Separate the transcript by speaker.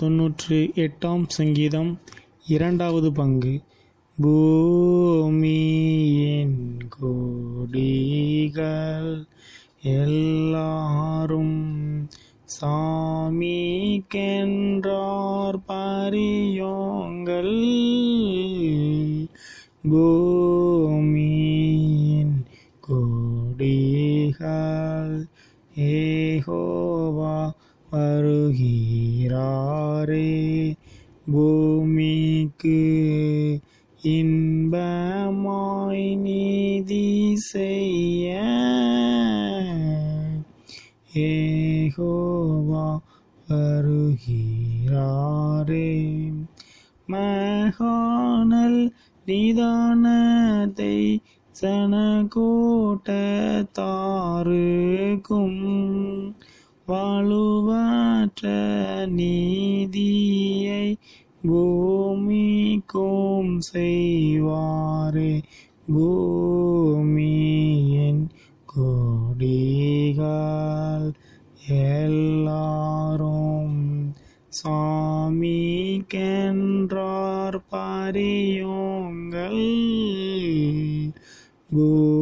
Speaker 1: தொன்னூற்று எட்டாம் சங்கீதம் இரண்டாவது பங்கு பூமியின் கொடிகள் எல்லாரும் சாமிக்கென்றார் பரியோங்கள் பூமியின் கொடிகள் ஏகோவா வருகிறாரே பூமிக்கு இன்பமாய் நீதி செய்ய ஏகோவா வருகிறாரே மகானல் நிதானத்தை சனகோட்டத்தாருக்கும் வாழுவற்ற நீதியை பூமிக்கும் செய்வாரே பூமியின் கொடிகள் எல்லாரும் சாமிக்கென்றார் பரியோங்கள் பூ